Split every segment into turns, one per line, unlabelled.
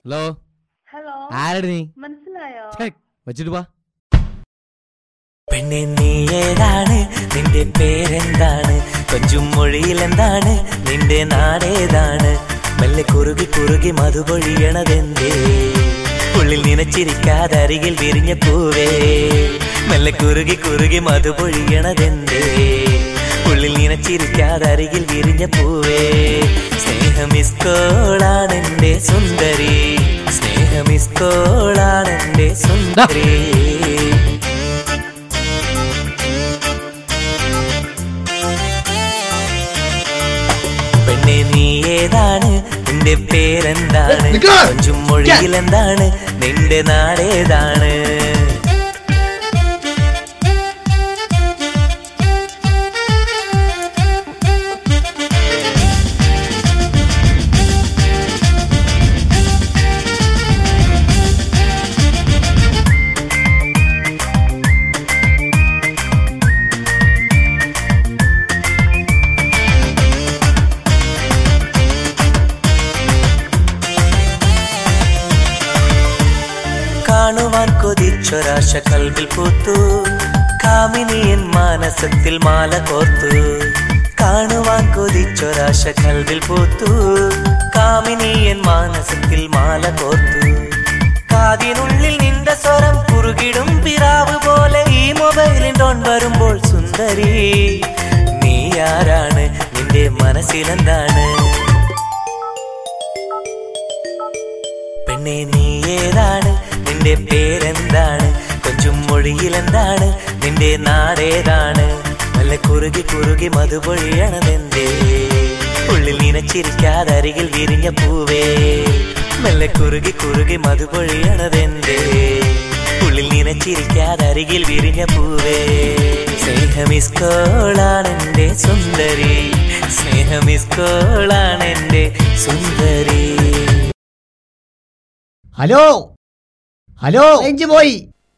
hello
hello
ആരടി നീ
മനസ്സിലായോ
ഛെ, വെച്ചിട്ട് വാ
പെണ്ണെ നീ ഏതാണ് നിന്റെ പേരെന്താണ് കൊഞ്ചും മൊഴിയിൽ എന്താണ് നിന്റെ നാടേതാണ് മെല്ലെ കുറുകി കുറുകി മധുപൊഴിയണതെന്തേ ഉള്ളിൽ നനച്ചിരിക്കാതെ അരികിൽ വിരിഞ്ഞ പൂവേ മെല്ലെ കുറുകി കുറുകി മധുപൊഴിയണതെന്തേ ഉള്ളിൽ നനച്ചിരിക്കാതെ അരികിൽ വിരിഞ്ഞ പൂവേ സ്നേഹമിസ്കോളാണെന്റെ സുന്ദരി സ്നേഹമിസ്കോളാണെന്റെ സുന്ദരി പെണ്ണെ നീ ഏതാണ് നിന്റെ പേരെന്താണ് കൊഞ്ചും മൊഴിയിൽ എന്താണ് നിന്റെ നാടേതാണ് കാണുവാൻ കൊതിച്ചൊരാശ കൽവിൽ പൂത്തു കാമിനിയൻ മാനസത്തിൽ മാല കോർത്തു കാണുവാൻ കൊതിച്ചൊരാശ കൽവിൽ പൂത്തു കാമിനിയൻ മാനസത്തിൽ മാല കോർത്തു കാതിനുള്ളിൽ നിന്റെ സ്വരം കുറുകിടും പിറാവ് പോലെ ഈ മൊബൈലിൽ ടോൺ വരുമ്പോൾ സുന്ദരി നീ ആരാണ് നിന്റെ മനസ്സിലെന്താണ് പെണ്ണെ നീ ഏതാണ് നിന്റെ പേരെന്താണ് കൊഞ്ചും മൊഴിയിൽ എന്താണ് നിന്റെ നാടേതാണ് നല്ല കുറുകി കുറുകി മധുപൊഴിയണതെന്തേ ഉള്ളിൽ നനച്ചിരിക്കാതെ അരികിൽ വിരിഞ്ഞ പൂവേ മെല്ലെ കുറുകി കുറുകി മധുപൊഴിയണതെന്തേ ഉള്ളിൽ നനച്ചിരിക്കാതെ അരികിൽ വിരിഞ്ഞ പൂവേ സ്നേഹമിസ്കോളാണെന്റെ സുന്ദരി സ്നേഹമിസ്കോളാണെന്റെ സുന്ദരി
ഹലോ ഹലോ റേഞ്ച് പോയി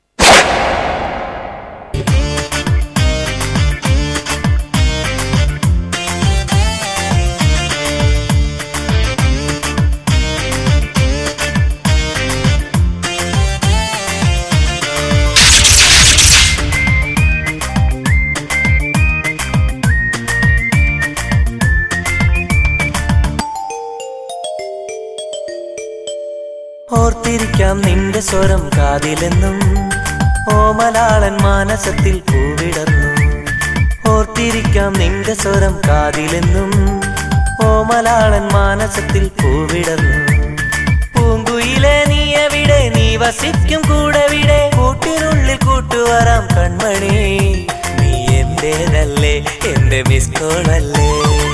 ഓർത്തിരിക്കാം നിന്റെ സ്വരം കാതിലെന്നും ഓമലാളൻ മാനസത്തിൽ പൂവിടർന്നു ഓർത്തിരിക്കാം നിന്റെ സ്വരം കാതിലെന്നും ഓമലാളൻ മാനസത്തിൽ പൂവിടർന്നു പൂങ്കുയിലെ നീ എവിടെ നീ വസിക്കും കൂടെ വിടെ കൂട്ടിനുള്ളിൽ കൂട്ടുവരാം കൺമണി നീ എന്റേതല്ലേ എന്റെ മിസ് കോളല്ലേ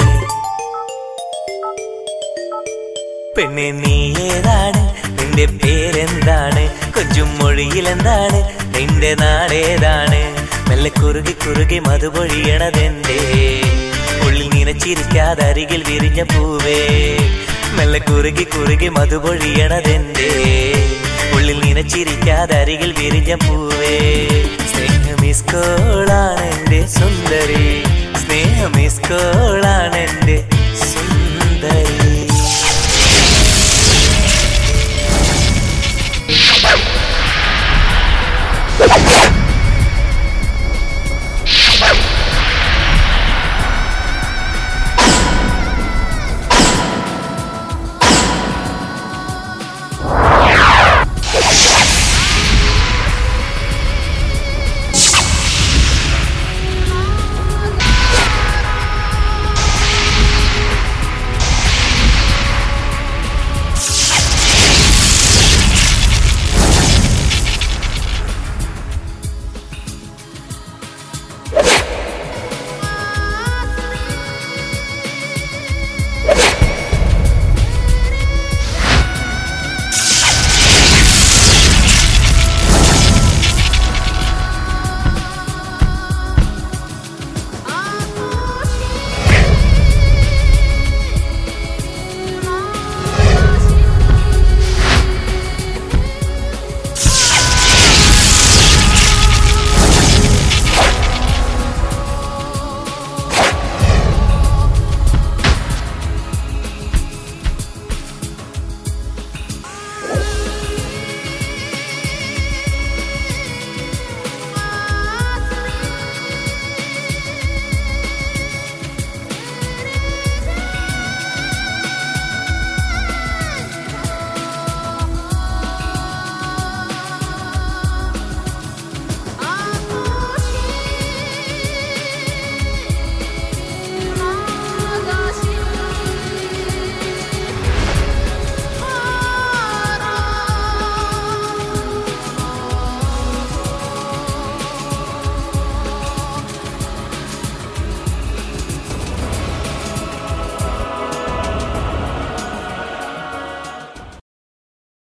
പെണ്ണെ നീ ഏതാണ് നിന്റെ പേരെന്താണ് കൊഞ്ചും മൊഴിയിൽ എന്താണ് നിന്റെ നാടേതാണ് മെല്ലെ കുറുകി കുറുകി മധുപൊഴിയണതെന്തേ ഉള്ളിൽ നനച്ചിരിക്കാതെ അരികിൽ വിരിഞ്ഞ പൂവേ മെല്ലെ കുറുകി കുറുകി മധുപൊഴിയണതെന്തേ ഉള്ളിൽ നനച്ചിരിക്കാതെ അരികിൽ വിരിഞ്ഞ പൂവേ സ്നേഹമിസ്കോളാണ് എന്റെ സുന്ദരി സ്നേഹമിസ്കോളാണ് എന്റെ സുന്ദരി